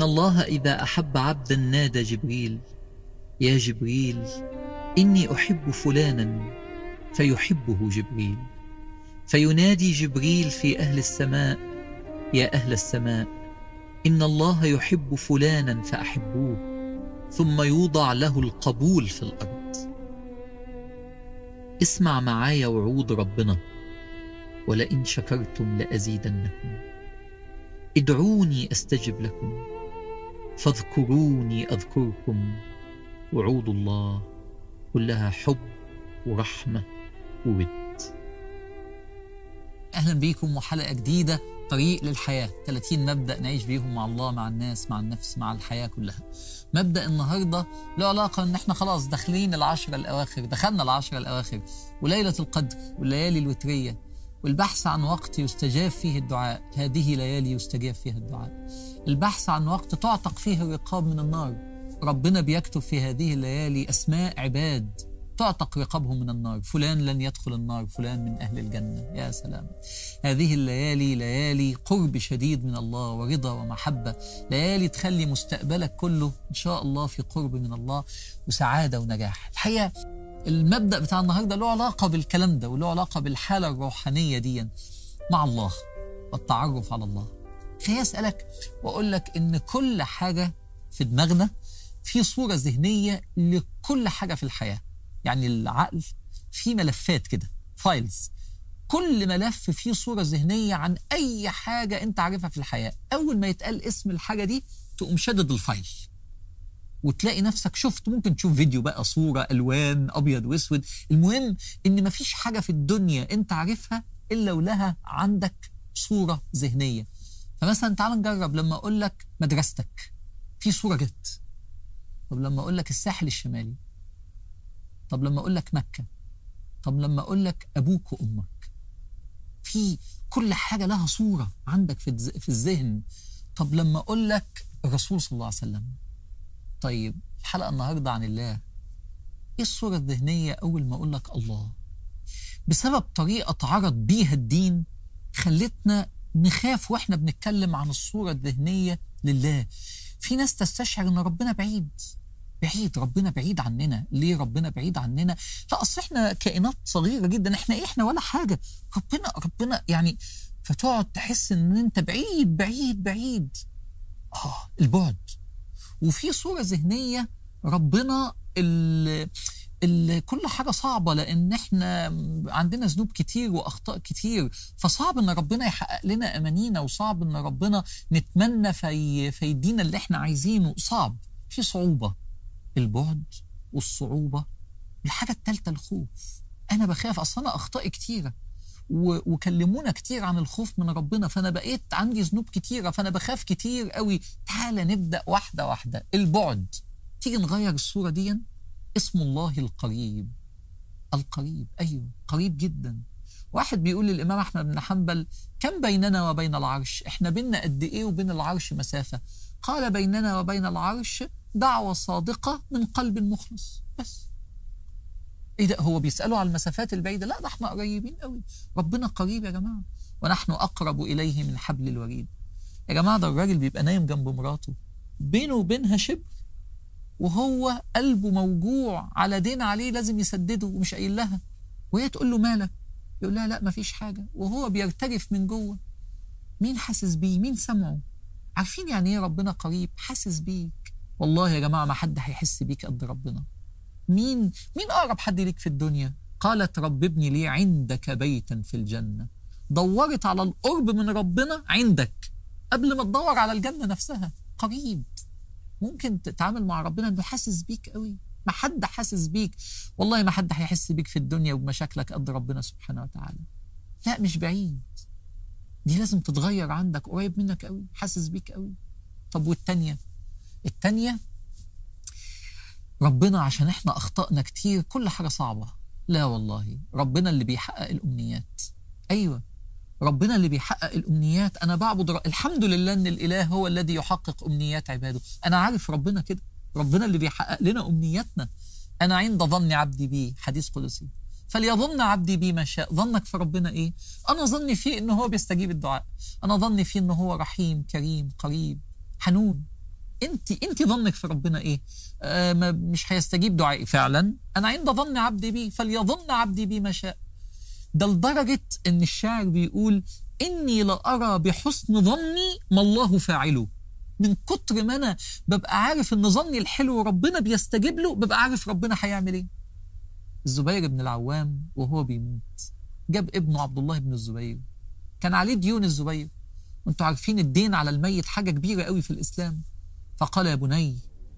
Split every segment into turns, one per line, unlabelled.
الله إذا أحب عبدا نادى جبريل يا جبريل إني أحب فلانا فيحبه جبريل فينادي جبريل في أهل السماء يا أهل السماء إن الله يحب فلانا فأحبوه ثم يوضع له القبول في الأرض اسمع معايا وعود ربنا ولئن شكرتم لأزيدنكم ادعوني أستجب لكم فاذكروني أذكركم وعود الله كلها حب ورحمة وود أهلا بيكم وحلقة جديدة طريق للحياة 30 مبدأ نعيش بيهم مع الله مع الناس مع النفس مع الحياة كلها مبدأ النهاردة له علاقة ان احنا خلاص داخلين العشرة الأواخر دخلنا العشرة الأواخر وليلة القدر والليالي الوترية والبحث عن وقت يستجاب فيه الدعاء هذه ليالي يستجاب فيها الدعاء البحث عن وقت تعتق فيه الرقاب من النار ربنا بيكتب في هذه الليالي أسماء عباد تعتق رقابهم من النار فلان لن يدخل النار فلان من أهل الجنة يا سلام هذه الليالي ليالي قرب شديد من الله ورضا ومحبة ليالي تخلي مستقبلك كله إن شاء الله في قرب من الله وسعادة ونجاح الحقيقة المبدأ بتاع النهاردة له علاقة بالكلام ده وله علاقة بالحالة الروحانية دي مع الله والتعرف على الله خليني أسألك وأقول لك إن كل حاجة في دماغنا في صورة ذهنية لكل حاجة في الحياة يعني العقل فيه ملفات كده فايلز كل ملف فيه صورة ذهنية عن أي حاجة أنت عارفها في الحياة أول ما يتقال اسم الحاجة دي تقوم شدد الفايل وتلاقي نفسك شفت ممكن تشوف فيديو بقى صورة ألوان أبيض وأسود المهم إن مفيش حاجة في الدنيا أنت عارفها إلا ولها عندك صورة ذهنية فمثلا تعال نجرب لما أقول لك مدرستك في صورة جت طب لما أقول لك الساحل الشمالي طب لما أقول لك مكة طب لما أقول لك أبوك وأمك في كل حاجة لها صورة عندك في في الذهن طب لما أقول لك الرسول صلى الله عليه وسلم طيب الحلقة النهاردة عن الله إيه الصورة الذهنية أول ما أقول لك الله بسبب طريقة اتعرض بيها الدين خلتنا نخاف وإحنا بنتكلم عن الصورة الذهنية لله في ناس تستشعر إن ربنا بعيد بعيد ربنا بعيد عننا ليه ربنا بعيد عننا لا اصل احنا كائنات صغيره جدا احنا ايه احنا ولا حاجه ربنا ربنا يعني فتقعد تحس ان انت بعيد بعيد بعيد اه البعد وفي صوره ذهنيه ربنا ال ال كل حاجه صعبه لان احنا عندنا ذنوب كتير واخطاء كتير فصعب ان ربنا يحقق لنا امانينا وصعب ان ربنا نتمنى في فيدينا اللي احنا عايزينه صعب في صعوبه البعد والصعوبة الحاجة الثالثة الخوف أنا بخاف أصلا أنا أخطائي كتيرة و... وكلمونا كتير عن الخوف من ربنا فأنا بقيت عندي ذنوب كتيرة فأنا بخاف كتير قوي تعال نبدأ واحدة واحدة البعد تيجي نغير الصورة دي اسم الله القريب القريب أيوه قريب جدا واحد بيقول للإمام أحمد بن حنبل كم بيننا وبين العرش إحنا بيننا قد إيه وبين العرش مسافة قال بيننا وبين العرش دعوة صادقة من قلب مخلص بس ايه ده هو بيسألوا على المسافات البعيدة لا ده احنا قريبين قوي ربنا قريب يا جماعة ونحن أقرب إليه من حبل الوريد يا جماعة ده الراجل بيبقى نايم جنب مراته بينه وبينها شبر وهو قلبه موجوع على دين عليه لازم يسدده ومش قايل لها وهي تقول له مالك يقول لها لا مفيش حاجة وهو بيرتجف من جوه مين حاسس بيه مين سمعه عارفين يعني ايه ربنا قريب حاسس بيك والله يا جماعة ما حد هيحس بيك قد ربنا مين مين أقرب حد ليك في الدنيا قالت رب ابني لي عندك بيتا في الجنة دورت على القرب من ربنا عندك قبل ما تدور على الجنة نفسها قريب ممكن تتعامل مع ربنا انه حاسس بيك قوي ما حد حاسس بيك والله ما حد هيحس بيك في الدنيا وبمشاكلك قد ربنا سبحانه وتعالى لا مش بعيد دي لازم تتغير عندك قريب منك قوي حاسس بيك قوي طب والتانية التانية ربنا عشان احنا اخطأنا كتير كل حاجة صعبة لا والله ربنا اللي بيحقق الامنيات ايوه ربنا اللي بيحقق الامنيات انا بعبد ر... الحمد لله ان الاله هو الذي يحقق امنيات عباده انا عارف ربنا كده ربنا اللي بيحقق لنا امنياتنا انا عند ظن عبدي بي حديث قدسي فليظن عبدي بي ما شاء ظنك في ربنا ايه انا ظني فيه انه هو بيستجيب الدعاء انا ظني فيه انه هو رحيم كريم قريب حنون انت انت ظنك في ربنا ايه آه ما مش هيستجيب دعائي فعلا انا عند ظن عبدي بي فليظن عبدي بي ما شاء ده لدرجه ان الشاعر بيقول اني لارى بحسن ظني ما الله فاعله من كتر ما انا ببقى عارف ان ظني الحلو ربنا بيستجيب له ببقى عارف ربنا هيعمل ايه الزبير بن العوام وهو بيموت جاب ابنه عبد الله بن الزبير كان عليه ديون الزبير وانتوا عارفين الدين على الميت حاجه كبيره قوي في الاسلام فقال يا بني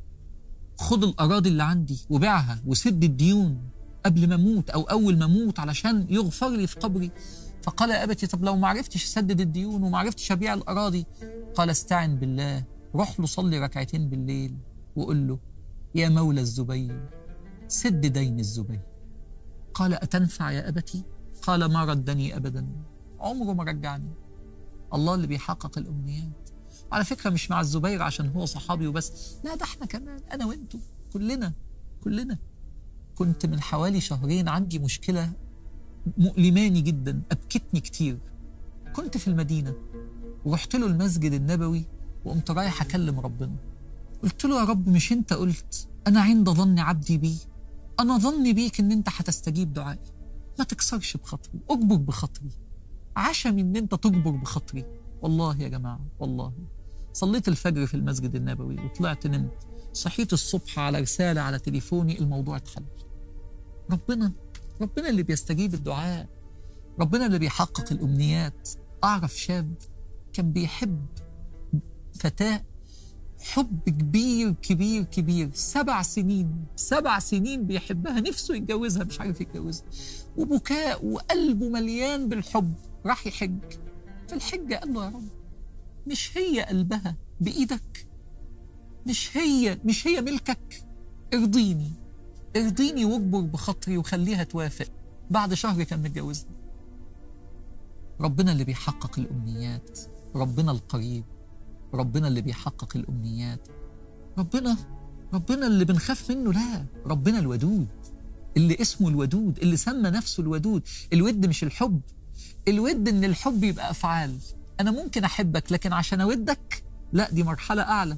خد الاراضي اللي عندي وبيعها وسد الديون قبل ما اموت او اول ما اموت علشان يغفر لي في قبري فقال يا ابتي طب لو ما عرفتش اسدد الديون وما عرفتش ابيع الاراضي قال استعن بالله روح له صلي ركعتين بالليل وقول له يا مولى الزبير سد دين الزبير قال اتنفع يا ابتي قال ما ردني ابدا عمره ما رجعني الله اللي بيحقق الامنيات على فكره مش مع الزبير عشان هو صحابي وبس لا ده احنا كمان انا وانتوا كلنا كلنا كنت من حوالي شهرين عندي مشكله مؤلماني جدا ابكتني كتير كنت في المدينه ورحت له المسجد النبوي وقمت رايح اكلم ربنا قلت له يا رب مش انت قلت انا عند ظن عبدي بي انا ظني بيك ان انت هتستجيب دعائي ما تكسرش بخاطري اجبر بخاطري عشمي ان انت تجبر بخاطري والله يا جماعه والله صليت الفجر في المسجد النبوي وطلعت نمت صحيت الصبح على رساله على تليفوني الموضوع اتحل ربنا ربنا اللي بيستجيب الدعاء ربنا اللي بيحقق الامنيات اعرف شاب كان بيحب فتاه حب كبير كبير كبير سبع سنين سبع سنين بيحبها نفسه يتجوزها مش عارف يتجوزها وبكاء وقلبه مليان بالحب راح يحج في الحجة قال له يا رب مش هي قلبها بإيدك مش هي مش هي ملكك ارضيني ارضيني واجبر بخاطري وخليها توافق بعد شهر كان متجوزها ربنا اللي بيحقق الأمنيات ربنا القريب ربنا اللي بيحقق الأمنيات ربنا ربنا اللي بنخاف منه لا ربنا الودود اللي اسمه الودود اللي سمى نفسه الودود الود مش الحب الود ان الحب يبقى افعال انا ممكن احبك لكن عشان اودك لا دي مرحله اعلى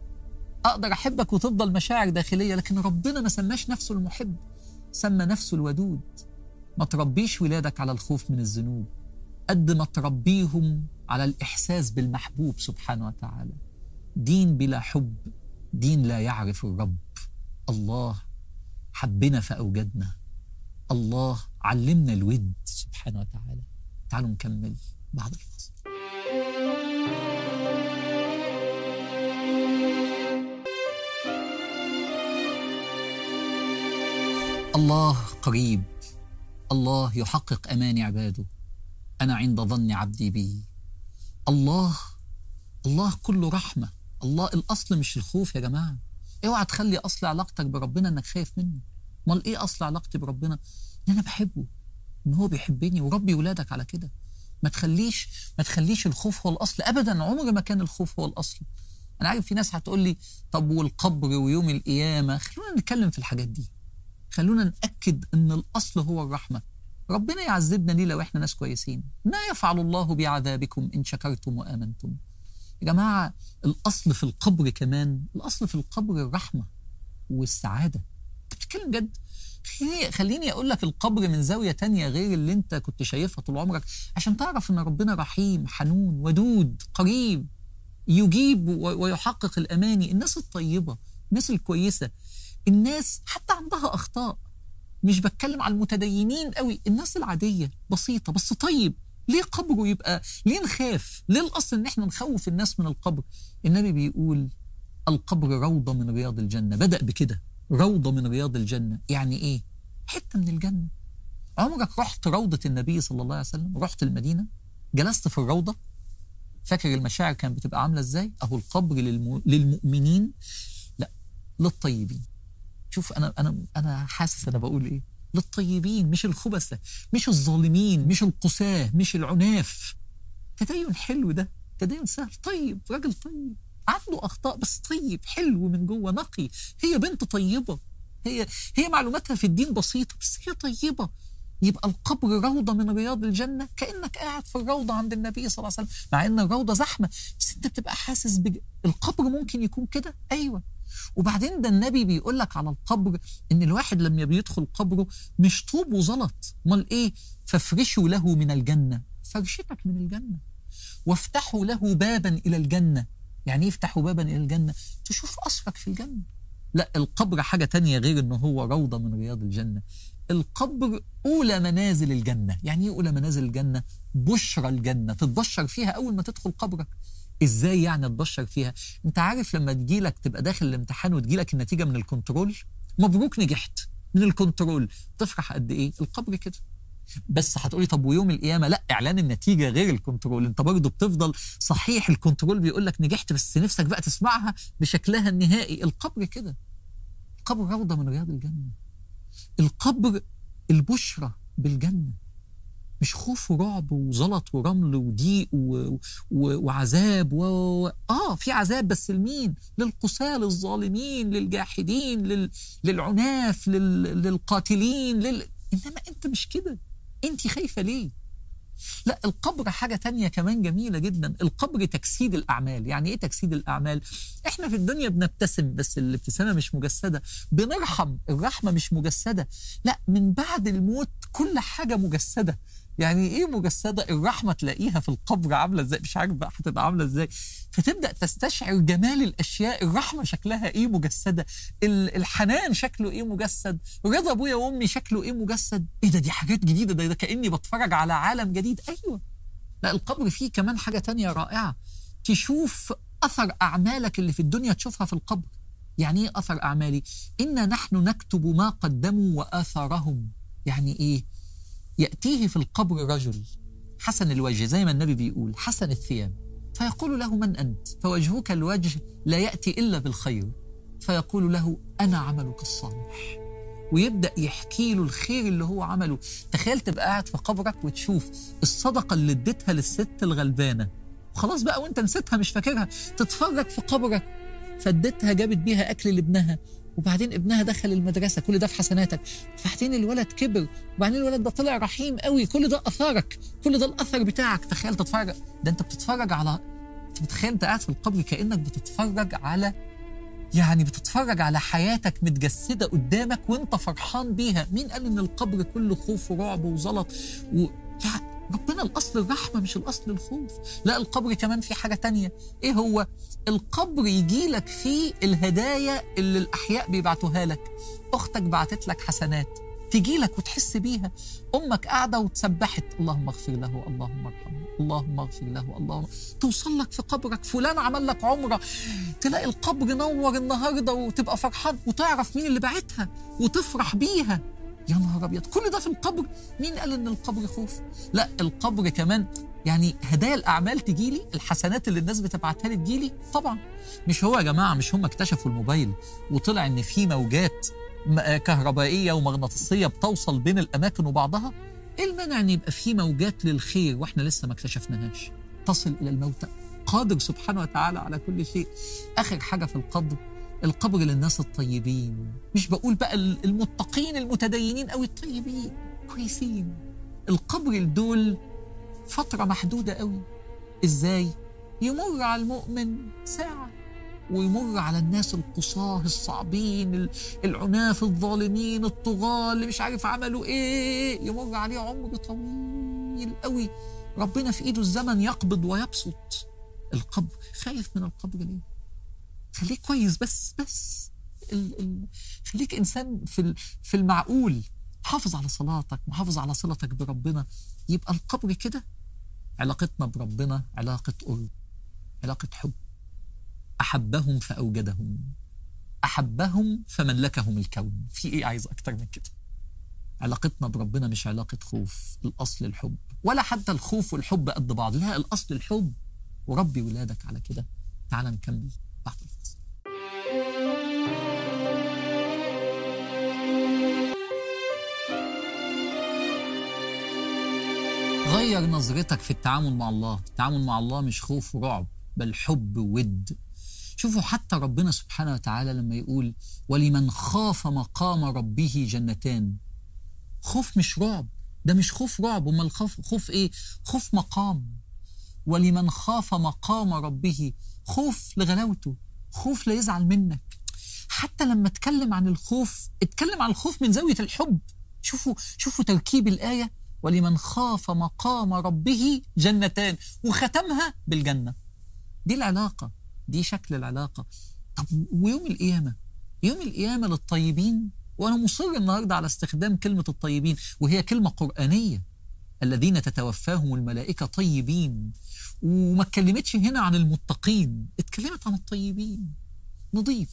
اقدر احبك وتفضل مشاعر داخليه لكن ربنا ما سماش نفسه المحب سمى نفسه الودود ما تربيش ولادك على الخوف من الذنوب قد ما تربيهم على الاحساس بالمحبوب سبحانه وتعالى دين بلا حب دين لا يعرف الرب الله حبنا فاوجدنا الله علمنا الود سبحانه وتعالى تعالوا نكمل بعد الفاصل الله قريب الله يحقق امان عباده انا عند ظن عبدي بي الله الله كله رحمه الله الاصل مش الخوف يا جماعه اوعى تخلي اصل علاقتك بربنا انك خايف منه امال ايه اصل علاقتي بربنا ان انا بحبه ان هو بيحبني وربي ولادك على كده ما تخليش ما تخليش الخوف هو الاصل ابدا عمر ما كان الخوف هو الاصل انا عارف في ناس هتقول لي طب والقبر ويوم القيامه خلونا نتكلم في الحاجات دي خلونا ناكد ان الاصل هو الرحمه ربنا يعذبنا ليه لو احنا ناس كويسين ما يفعل الله بعذابكم ان شكرتم وامنتم يا جماعه الاصل في القبر كمان الاصل في القبر الرحمه والسعاده انت بتتكلم جد خليني خليني اقول لك القبر من زاويه تانية غير اللي انت كنت شايفها طول عمرك عشان تعرف ان ربنا رحيم حنون ودود قريب يجيب ويحقق الاماني الناس الطيبه الناس الكويسه الناس حتى عندها اخطاء مش بتكلم على المتدينين قوي الناس العاديه بسيطه بس طيب ليه قبره يبقى ليه نخاف ليه الاصل ان احنا نخوف الناس من القبر النبي بيقول القبر روضه من رياض الجنه بدا بكده روضة من رياض الجنة يعني إيه؟ حتة من الجنة عمرك رحت روضة النبي صلى الله عليه وسلم رحت المدينة جلست في الروضة فاكر المشاعر كانت بتبقى عاملة إزاي أهو القبر للم... للمؤمنين لا للطيبين شوف أنا أنا أنا حاسس أنا بقول إيه للطيبين مش الخبثة مش الظالمين مش القساة مش العناف تدين حلو ده تدين سهل طيب راجل طيب عنده اخطاء بس طيب حلو من جوه نقي هي بنت طيبه هي هي معلوماتها في الدين بسيطه بس هي طيبه يبقى القبر روضة من رياض الجنة كأنك قاعد في الروضة عند النبي صلى الله عليه وسلم مع أن الروضة زحمة بس أنت بتبقى حاسس بج... القبر ممكن يكون كده أيوة وبعدين ده النبي بيقول لك على القبر ان الواحد لما بيدخل قبره مش طوب وزلط امال ايه فافرشوا له من الجنه فرشتك من الجنه وافتحوا له بابا الى الجنه يعني ايه افتحوا بابا الى الجنه تشوف اثرك في الجنه لا القبر حاجه تانية غير انه هو روضه من رياض الجنه القبر اولى منازل الجنه يعني ايه اولى منازل الجنه بشرى الجنه تتبشر فيها اول ما تدخل قبرك ازاي يعني تبشر فيها انت عارف لما تجيلك تبقى داخل الامتحان وتجيلك النتيجه من الكنترول مبروك نجحت من الكنترول تفرح قد ايه القبر كده بس هتقولي طب ويوم القيامه لا اعلان النتيجه غير الكنترول انت برضه بتفضل صحيح الكنترول بيقول لك نجحت بس نفسك بقى تسمعها بشكلها النهائي القبر كده القبر روضه من رياض الجنه القبر البشرى بالجنه مش خوف ورعب وزلط ورمل وضيق و... و... وعذاب و... اه في عذاب بس لمين؟ للقساة للظالمين للجاحدين لل... للعناف لل... للقاتلين لل... انما انت مش كده انت خايفة ليه؟ لا القبر حاجة تانية كمان جميلة جدا القبر تجسيد الأعمال يعني إيه تجسيد الأعمال إحنا في الدنيا بنبتسم بس الابتسامة مش مجسدة بنرحم الرحمة مش مجسدة لا من بعد الموت كل حاجة مجسدة يعني ايه مجسده الرحمه تلاقيها في القبر عامله ازاي مش عارف بقى هتبقى عامله ازاي فتبدا تستشعر جمال الاشياء الرحمه شكلها ايه مجسده الحنان شكله ايه مجسد رضا ابويا وامي شكله ايه مجسد ايه ده دي حاجات جديده ده, ده كاني بتفرج على عالم جديد ايوه لا القبر فيه كمان حاجه تانية رائعه تشوف اثر اعمالك اللي في الدنيا تشوفها في القبر يعني ايه اثر اعمالي انا نحن نكتب ما قدموا واثارهم يعني ايه يأتيه في القبر رجل حسن الوجه زي ما النبي بيقول حسن الثياب فيقول له من أنت فوجهك الوجه لا يأتي إلا بالخير فيقول له أنا عملك الصالح ويبدأ يحكي له الخير اللي هو عمله تخيل تبقى قاعد في قبرك وتشوف الصدقة اللي اديتها للست الغلبانة وخلاص بقى وانت نسيتها مش فاكرها تتفرج في قبرك فاديتها جابت بيها أكل لابنها وبعدين ابنها دخل المدرسه كل ده في حسناتك بعدين الولد كبر وبعدين الولد ده طلع رحيم قوي كل ده اثارك كل ده الاثر بتاعك تخيل تتفرج ده انت بتتفرج على انت متخيل انت قاعد في القبر كانك بتتفرج على يعني بتتفرج على حياتك متجسده قدامك وانت فرحان بيها مين قال ان القبر كله خوف ورعب وزلط و... لا ربنا الاصل الرحمه مش الاصل الخوف لا القبر كمان في حاجه تانية ايه هو القبر يجي لك فيه الهدايا اللي الاحياء بيبعتوها لك اختك بعتت لك حسنات تجي لك وتحس بيها امك قاعده وتسبحت اللهم اغفر له اللهم ارحمه اللهم اغفر له اللهم توصل لك في قبرك فلان عمل لك عمره تلاقي القبر نور النهارده وتبقى فرحان وتعرف مين اللي بعتها وتفرح بيها يا نهار ابيض كل ده في القبر مين قال ان القبر خوف لا القبر كمان يعني هدايا الاعمال تجي لي الحسنات اللي الناس بتبعتها لي تجي لي طبعا مش هو يا جماعه مش هم اكتشفوا الموبايل وطلع ان في موجات كهربائيه ومغناطيسيه بتوصل بين الاماكن وبعضها ايه المانع ان يبقى في موجات للخير واحنا لسه ما اكتشفناهاش تصل الى الموتى قادر سبحانه وتعالى على كل شيء اخر حاجه في القبر القبر للناس الطيبين مش بقول بقى المتقين المتدينين أو الطيبين كويسين القبر لدول فترة محدودة قوي ازاي يمر على المؤمن ساعة ويمر على الناس القصاه الصعبين العناف الظالمين الطغاة اللي مش عارف عملوا ايه يمر عليه عمر طويل قوي ربنا في ايده الزمن يقبض ويبسط القبر خايف من القبر ليه خليك كويس بس بس ال ال خليك انسان في في المعقول حافظ على صلاتك محافظ على صلتك بربنا يبقى القبر كده علاقتنا بربنا علاقة قرب علاقة حب أحبهم فأوجدهم أحبهم فملكهم الكون في إيه عايز أكتر من كده علاقتنا بربنا مش علاقة خوف الأصل الحب ولا حتى الخوف والحب قد بعض لا الأصل الحب وربي ولادك على كده تعال نكمل بعد الفاصل غير نظرتك في التعامل مع الله التعامل مع الله مش خوف ورعب بل حب وود شوفوا حتى ربنا سبحانه وتعالى لما يقول ولمن خاف مقام ربه جنتان خوف مش رعب ده مش خوف رعب امال الخوف خوف ايه خوف مقام ولمن خاف مقام ربه خوف لغلاوته خوف لا يزعل منك حتى لما اتكلم عن الخوف اتكلم عن الخوف من زاويه الحب شوفوا شوفوا تركيب الايه ولمن خاف مقام ربه جنتان وختمها بالجنه دي العلاقه دي شكل العلاقه طب ويوم القيامه يوم القيامه للطيبين وانا مصر النهارده على استخدام كلمه الطيبين وهي كلمه قرانيه الذين تتوفاهم الملائكه طيبين وما اتكلمتش هنا عن المتقين اتكلمت عن الطيبين نضيف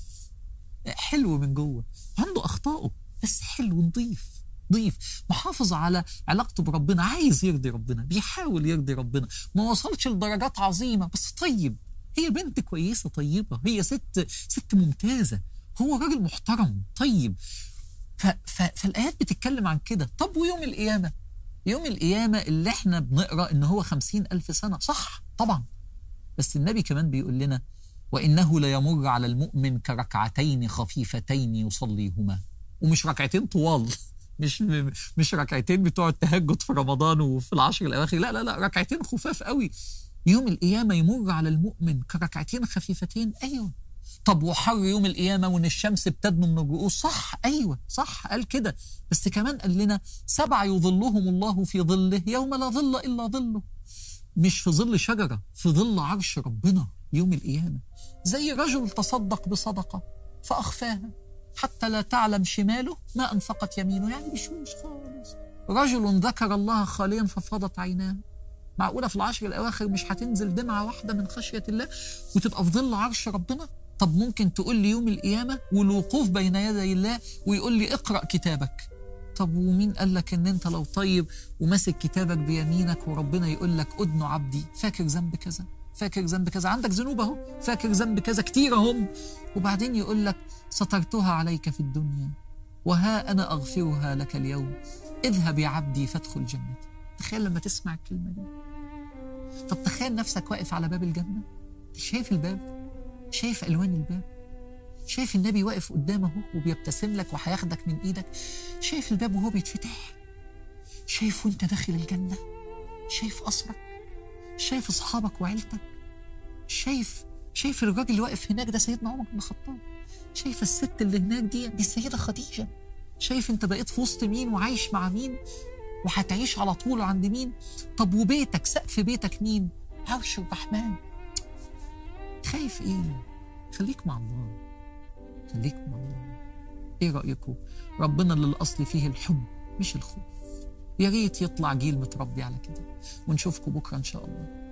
حلو من جوه عنده اخطائه بس حلو نضيف ضيف محافظ على علاقته بربنا عايز يرضي ربنا بيحاول يرضي ربنا ما وصلش لدرجات عظيمه بس طيب هي بنت كويسه طيبه هي ست ست ممتازه هو راجل محترم طيب ف ف فالايات بتتكلم عن كده طب ويوم القيامه يوم القيامه اللي احنا بنقرا ان هو خمسين الف سنه صح طبعا بس النبي كمان بيقول لنا وانه ليمر على المؤمن كركعتين خفيفتين يصليهما ومش ركعتين طوال مش مش ركعتين بتوع التهجد في رمضان وفي العشر الاواخر لا لا لا ركعتين خفاف قوي يوم القيامه يمر على المؤمن كركعتين خفيفتين ايوه طب وحر يوم القيامه وان الشمس بتدنو من الرؤوس صح ايوه صح قال كده بس كمان قال لنا سبعه يظلهم الله في ظله يوم لا ظل الا ظله مش في ظل شجره في ظل عرش ربنا يوم القيامه زي رجل تصدق بصدقه فاخفاها حتى لا تعلم شماله ما أنفقت يمينه يعني بشوش خالص رجل ذكر الله خاليا ففاضت عيناه معقولة في العشر الأواخر مش هتنزل دمعة واحدة من خشية الله وتبقى في ظل عرش ربنا طب ممكن تقول لي يوم القيامة والوقوف بين يدي الله ويقول لي اقرأ كتابك طب ومين قال لك ان انت لو طيب وماسك كتابك بيمينك وربنا يقول لك ادنو عبدي فاكر ذنب كذا فاكر ذنب كذا عندك ذنوب اهو فاكر ذنب كذا كتير اهم وبعدين يقول لك سترتها عليك في الدنيا وها انا اغفرها لك اليوم اذهب يا عبدي فادخل جنتي تخيل لما تسمع الكلمه دي طب تخيل نفسك واقف على باب الجنه شايف الباب شايف الوان الباب شايف النبي واقف قدامه وبيبتسم لك وهياخدك من ايدك شايف الباب وهو بيتفتح شايف وانت داخل الجنه شايف قصرك شايف اصحابك وعيلتك شايف شايف الراجل اللي واقف هناك ده سيدنا عمر بن الخطاب شايف الست اللي هناك دي دي السيده خديجه شايف انت بقيت في وسط مين وعايش مع مين وهتعيش على طول عند مين طب وبيتك سقف بيتك مين عرش الرحمن خايف ايه خليك مع الله خليك مع الله ايه رايكم ربنا اللي الاصل فيه الحب مش الخوف يا ريت يطلع جيل متربي على كده ونشوفكم بكره ان شاء الله